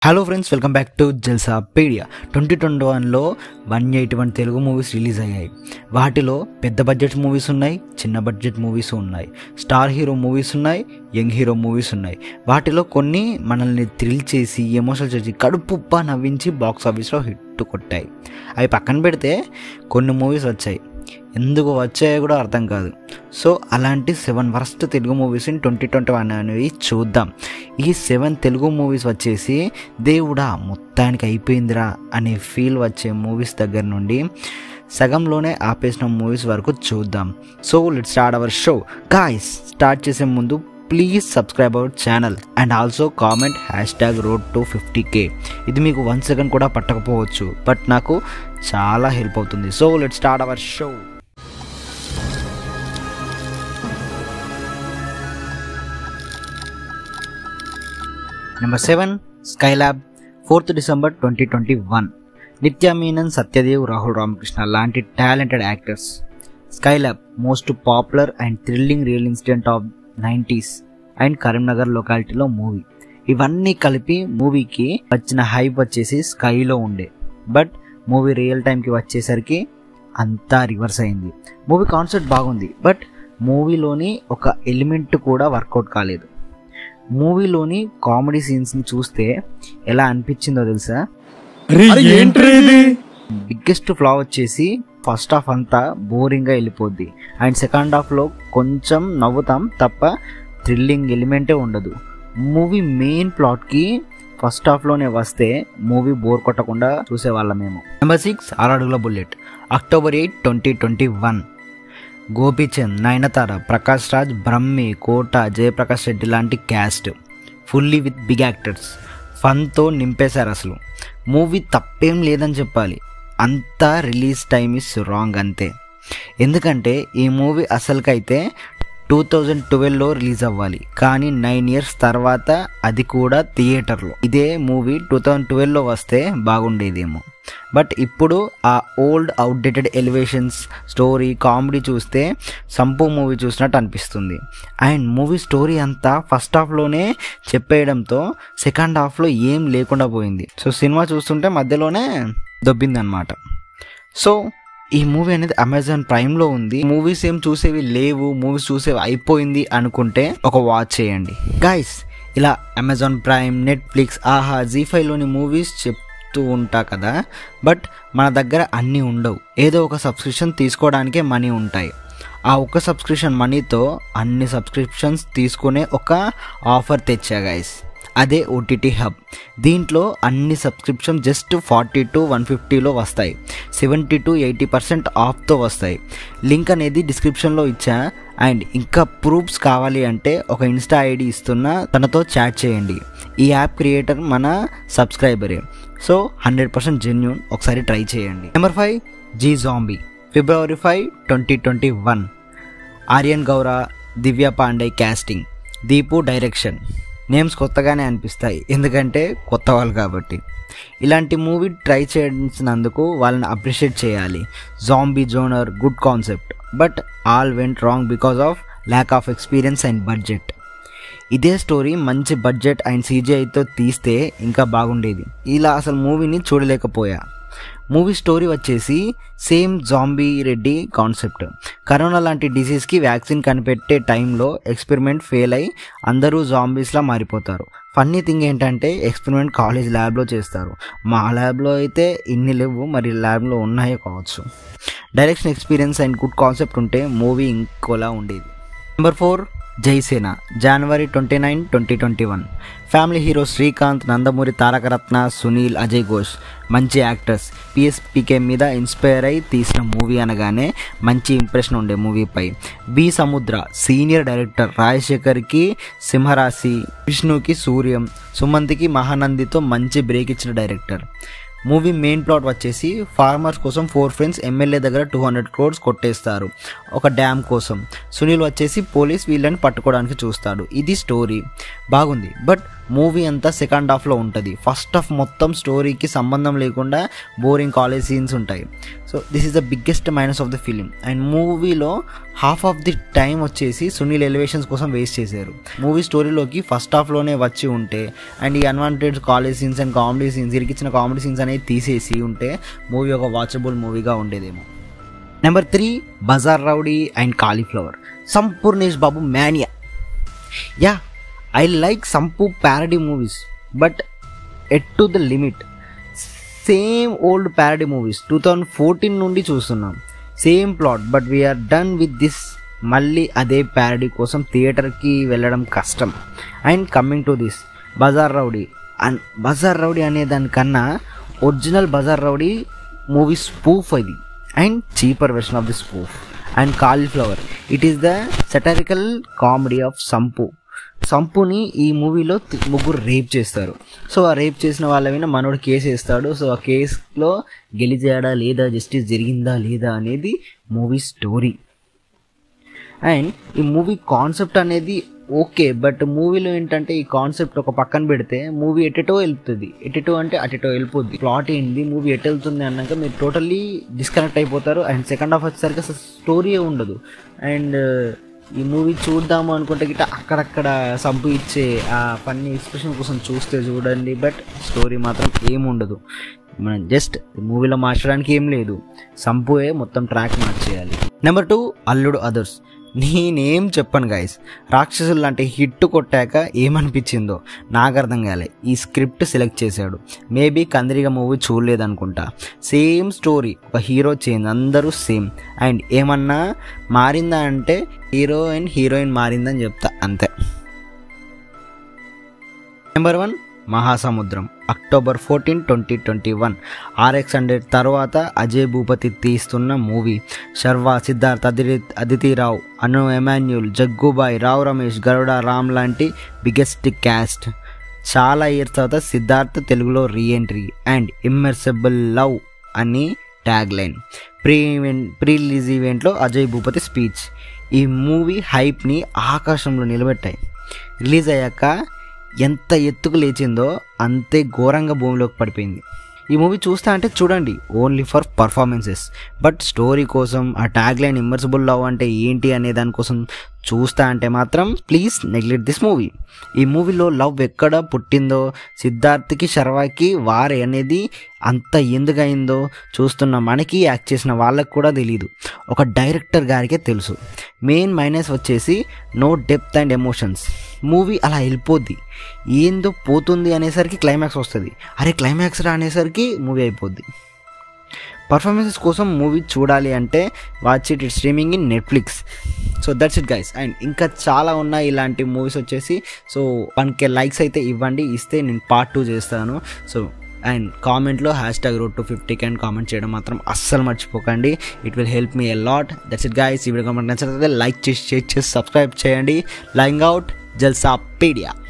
hello friends welcome back to Jalsapedia twenty twenty వన్లో one eighty one Telugu movies release అయ్యాయి వాటిలో పెద్ద budget movies ఉన్నాయి చిన్న బడ్జెట్ మూవీస్ ఉన్నాయి స్టార్ హీరో మూవీస్ ఉన్నాయి యంగ్ హీరో మూవీస్ ఉన్నాయి వాటిలో కొన్ని మనల్ని థ్రిల్ చేసి ఎమోషనల్ చేసి కడుపుప్ప నవ్వించి బాక్స్ ఆఫీస్లో హిట్ కొట్టాయి అవి పక్కన పెడితే కొన్ని మూవీస్ వచ్చాయి ఎందుకు వచ్చాయో కూడా అర్థం కాదు సో అలాంటి seven worst Telugu movies in twenty twenty one అనేవి చూద్దాం ఈ సెవెన్ తెలుగు మూవీస్ వచ్చేసి దేవుడా మొత్తానికి అయిపోయిందిరా అనే ఫీల్ వచ్చే మూవీస్ దగ్గర నుండి సగంలోనే ఆపేసిన మూవీస్ వరకు చూద్దాం so let start our show guys start చేసే ముందు please subscribe our channel and also comment hashtag road to fifty K ఇది మీకు వన్ సెకండ్ కూడా పట్టకపోవచ్చు బట్ నాకు చాలా హెల్ప్ అవుతుంది so let start our show number seven Skylab fourth December twenty twenty one Nithya Menen Satyadev Rahul Ramakrishna లాంటి talented actors Skylab most popular and thrilling real incident of nineties and Karimnagar లొకాలిటీలో movie ఇవన్నీ కలిపి మూవీకి వచ్చిన హైప్ వచ్చేసి స్కైలో ఉండే బట్ మూవీ రియల్ టైంకి వచ్చేసరికి అంతా రివర్స్ అయింది మూవీ కాన్సెప్ట్ బాగుంది బట్ మూవీలోని ఒక ఎలిమెంట్ కూడా వర్కౌట్ కాలేదు మూవీలోని కామెడీ సీన్స్ని చూస్తే ఎలా అనిపించిందో తెలుసా బిగ్గెస్ట్ ఫ్లా వచ్చేసి ఫస్ట్ హాఫ్ అంతా బోరింగ్గా వెళ్ళిపోద్ది అండ్ సెకండ్ హాఫ్లో కొంచెం నవ్వుతాం తప్ప థ్రిల్లింగ్ ఎలిమెంటే ఉండదు మూవీ మెయిన్ ప్లాట్కి ఫస్ట్ హాఫ్లోనే వస్తే మూవీ బోర్ కొట్టకుండా చూసేవాళ్ళం మేము number six Aaradugula bullet October eight twenty twenty one Gopichand Nayanthara Prakash Raj Brahmi Kota Jayaprakash Reddy లాంటి cast fully with big actors ఫన్తో నింపేశారు అసలు మూవీ తప్పేం లేదని చెప్పాలి అంతా రిలీజ్ టైం ఇస్ రాంగ్ అంతే ఎందుకంటే ఈ మూవీ అసలుకైతే టూ థౌజండ్ ట్వెల్వ్లో రిలీజ్ అవ్వాలి కానీ నైన్ ఇయర్స్ తర్వాత అది కూడా థియేటర్లో ఇదే మూవీ టూ థౌజండ్ ట్వెల్వ్లో వస్తే బాగుండేదేమో బట్ ఇప్పుడు ఆ old outdated elevations story comedy చూస్తే సంపు మూవీ చూసినట్టు అనిపిస్తుంది అండ్ మూవీ స్టోరీ అంతా ఫస్ట్ హాఫ్లోనే చెప్పేయడంతో సెకండ్ హాఫ్లో ఏం లేకుండా పోయింది సో సినిమా చూస్తుంటే మధ్యలోనే దొబ్బిందనమాట సో ఈ మూవీ అనేది అమెజాన్ ప్రైమ్లో ఉంది మూవీస్ ఏం చూసేవి లేవు మూవీస్ చూసేవి అయిపోయింది అనుకుంటే ఒక వాచ్ చేయండి గైస్ ఇలా Amazon Prime Netflix Aha Zee ఫైవ్లోని మూవీస్ చెప్తూ ఉంటా కదా బట్ మన దగ్గర అన్నీ ఉండవు ఏదో ఒక సబ్స్క్రిప్షన్ తీసుకోవడానికే మనీ ఉంటాయి ఆ ఒక్క సబ్స్క్రిప్షన్ మనీతో అన్ని సబ్స్క్రిప్షన్స్ తీసుకునే ఒక ఆఫర్ తెచ్చా గైస్ అదే ఓటీటీ హబ్ దీంట్లో అన్ని subscription just forty to one ఫిఫ్టీలో వస్తాయి సెవెంటీ టు ఎయిటీ పర్సెంట్ ఆఫ్తో వస్తాయి లింక్ అనేది డిస్క్రిప్షన్లో ఇచ్చా అండ్ ఇంకా ప్రూఫ్స్ కావాలి అంటే ఒక ఇన్స్టా ఐడి ఇస్తున్నా తనతో చాట్ చేయండి ఈ యాప్ క్రియేటర్ మన సబ్స్క్రైబరే సో హండ్రెడ్ పర్సెంట్ జెన్యున్ ఒకసారి ట్రై చేయండి number five G zombie February five twenty twenty one Aryan Gowra Divya Pandey casting Deepu direction names కొత్తగానే అనిపిస్తాయి ఎందుకంటే కొత్త వాళ్ళు కాబట్టి ఇలాంటి మూవీ ట్రై చేసినందుకు వాళ్ళని అప్రిషియేట్ చేయాలి zombie genre good concept but all went wrong because of lack of experience and budget ఇదే స్టోరీ మంచి బడ్జెట్ అండ్ సీజీఐతో తీస్తే ఇంకా బాగుండేది ఇలా అసలు మూవీని చూడలేకపోయా మూవీ స్టోరీ వచ్చేసి same zombie Reddy concept corona లాంటి డిసీజ్కి వ్యాక్సిన్ కనిపెట్టే టైంలో ఎక్స్పెరిమెంట్ ఫెయిల్ అయి అందరూ జాంబీస్లా మారిపోతారు ఫన్నీ థింగ్ ఏంటంటే ఎక్స్పెరిమెంట్ కాలేజ్ ల్యాబ్లో చేస్తారు మా ల్యాబ్లో అయితే ఇన్ని లేవు మరి ల్యాబ్లో ఉన్నాయో కావచ్చు direction experience and good concept ఉంటే మూవీ ఇంకోలా ఉండేది నెంబర్ ఫోర్ జైసేన జనవరి twenty nine twenty twenty one family hero Srikanth Nandamuri Tarakaratna Sunil Ajay Ghosh మంచి యాక్టర్స్ పిఎస్పికే మీద ఇన్స్పైర్ అయి తీసిన మూవీ అనగానే మంచి ఇంప్రెషన్ ఉండే మూవీపై బి సముద్ర సీనియర్ డైరెక్టర్ రాజశేఖర్కి సింహరాశి విష్ణుకి సూర్యం సుమంత్కి మహానందితో మంచి బ్రేక్ ఇచ్చిన డైరెక్టర్ మూవీ మెయిన్ ప్లాట్ వచ్చేసి ఫార్మర్స్ కోసం ఫోర్ ఫ్రెండ్స్ ఎమ్మెల్యే దగ్గర టూ హండ్రెడ్ క్రోడ్స్ కొట్టేస్తారు ఒక డ్యామ్ కోసం సునీల్ వచ్చేసి పోలీస్ వీళ్ళని పట్టుకోవడానికి చూస్తాడు ఇది స్టోరీ బాగుంది బట్ మూవీ అంతా సెకండ్ హాఫ్లో ఉంటుంది ఫస్ట్ హాఫ్ మొత్తం స్టోరీకి సంబంధం లేకుండా బోరింగ్ కాలేజ్ సీన్స్ ఉంటాయి so this is the biggest minus of the film and మూవీలో హాఫ్ ఆఫ్ ది టైం వచ్చేసి సునీల్ ఎలివేషన్స్ కోసం వేస్ట్ చేశారు మూవీ స్టోరీలోకి ఫస్ట్ హాఫ్లోనే వచ్చి ఉంటే అండ్ ఈ unwanted college scenes and comedy scenes ఇరికిచ్చిన కామెడీ సీన్స్ అనేది తీసేసి ఉంటే మూవీ ఒక వాచబుల్ మూవీగా ఉండేదేమో number three Bazaar rowdy and cauliflower Sampoornesh Babu mania ya I like Sampu parody movies but at to the limit same old parody movies two thousand fourteen నుండి చూస్తున్నాం same plot but we're done with this మళ్ళీ అదే parody కోసం థియేటర్కి వెళ్ళడం కష్టం and coming to this Bazaar rowdy and Bazaar rowdy అనే దానికన్నా original Bazaar rowdy movie spoof ఇది and cheaper version of the spoof and cauliflower it is the satirical comedy of Sampu సంపుని ఈ మూవీలో తి- ముగ్గురు రేప్ చేస్తారు సో ఆ రేప్ చేసిన వాళ్ళ మీద మనోడు కేసు వేస్తాడు సో ఆ కేసులో గెలిచాడా లేదా జస్టిస్ జరిగిందా లేదా అనేది మూవీ స్టోరీ అండ్ ఈ మూవీ కాన్సెప్ట్ అనేది ఓకే బట్ మూవీలో ఏంటంటే ఈ కాన్సెప్ట్ ఒక పక్కన పెడితే మూవీ ఎటెటో వెళ్తుంది ఎటెటో అంటే అటెటో వెళ్ళిపోద్ది ప్లాట్ ఏంది మూవీ ఎటు వెళ్తుంది అన్నాక మీరు టోటల్లీ డిస్కనెక్ట్ అయిపోతారు అండ్ సెకండ్ హాఫ్ వచ్చేసరికి అసలు స్టోరీయే ఉండదు అండ్ ఈ మూవీ చూద్దాము అనుకుంటే గిట్ట అక్కడక్కడ సంపు ఇచ్చే ఆ పని ఎక్స్ప్రెషన్ కోసం చూస్తే చూడండి బట్ స్టోరీ మాత్రం ఏముండదు మనం జస్ట్ మూవీలో మార్చడానికి ఏం లేదు సంపుయే మొత్తం ట్రాక్ మార్చేయాలి నెంబర్ టూ అల్లుడు అదర్స్ నేనేం చెప్పను గైస్ రాక్షసులు లాంటి హిట్ కొట్టాక ఏమనిపించిందో నాకు అర్థం కాలే ఈ స్క్రిప్ట్ సెలెక్ట్ చేశాడు మేబీ కందిరిగా మూవీ చూడలేదనుకుంటా సేమ్ స్టోరీ ఒక హీరో చేంజ్ అందరూ సేమ్ అండ్ ఏమన్నా మారిందా అంటే హీరో అండ్ హీరోయిన్ మారిందని చెప్తా అంతే number one Mahasamudram October fourteen twenty twenty one RX hundred తర్వాత అజయ్ భూపతి తీస్తున్న మూవీ శర్వా సిద్ధార్థ్ అదితి అదితిరావు అను ఎమాన్యుల్ జగ్గుబాయ్ రావు రమేష్ గరుడ రామ్ లాంటి బిగ్గెస్ట్ క్యాస్ట్ చాలా ఇయర్స్ తర్వాత సిద్ధార్థ్ తెలుగులో రీఎంట్రీ అండ్ ఇమ్మర్సబుల్ లవ్ అని tag line pre event pre release ఈవెంట్లో అజయ్ భూపతి స్పీచ్ ఈ మూవీ హైప్ని ఆకాశంలో నిలబెట్టాయి రిలీజ్ అయ్యాక ఎంత ఎత్తుకు లేచిందో అంతే ఘోరంగా భూమిలోకి పడిపోయింది ఈ మూవీ చూస్తా అంటే చూడండి only for performances but story కోసం ఆ ట్యాగ్ లైన్ ఇమ్మర్సిబుల్ లవ్ అంటే ఏంటి అనే దానికోసం చూస్తా అంటే మాత్రం ప్లీజ్ నెగ్లెక్ట్ దిస్ మూవీ ఈ మూవీలో లవ్ ఎక్కడ పుట్టిందో సిద్ధార్థ్కి శర్వాకి వారే అనేది అంత ఎందుకయిందో చూస్తున్న మనకి యాక్ట్ చేసిన వాళ్ళకి కూడా తెలియదు ఒక డైరెక్టర్ గారికే తెలుసు మెయిన్ మైనస్ వచ్చేసి no depth and emotions movie అలా వెళ్ళిపోద్ది ఏందో పోతుంది అనేసరికి క్లైమాక్స్ వస్తుంది అరే క్లైమాక్స్ రా అనేసరికి మూవీ అయిపోద్ది పర్ఫార్మెన్సెస్ కోసం మూవీ చూడాలి అంటే watch it it streaming in Netflix so that's it guys and ఇంకా చాలా ఉన్నాయి ఇలాంటి మూవీస్ వచ్చేసి సో వన్ కే లైక్స్ అయితే ఇవ్వండి ఇస్తే నేను పార్ట్ టూ చేస్తాను సో అండ్ కామెంట్లో hashtag road to fifty can comment చేయడం మాత్రం అస్సలు మర్చిపోకండి it will help me a lot that's it guys ఈ వీడియో కామెంట్ నచ్చితే లైక్ చేసి షేర్ చేసి సబ్స్క్రైబ్ చేయండి లైంగ్ అవుట్ జల్సా పీడియా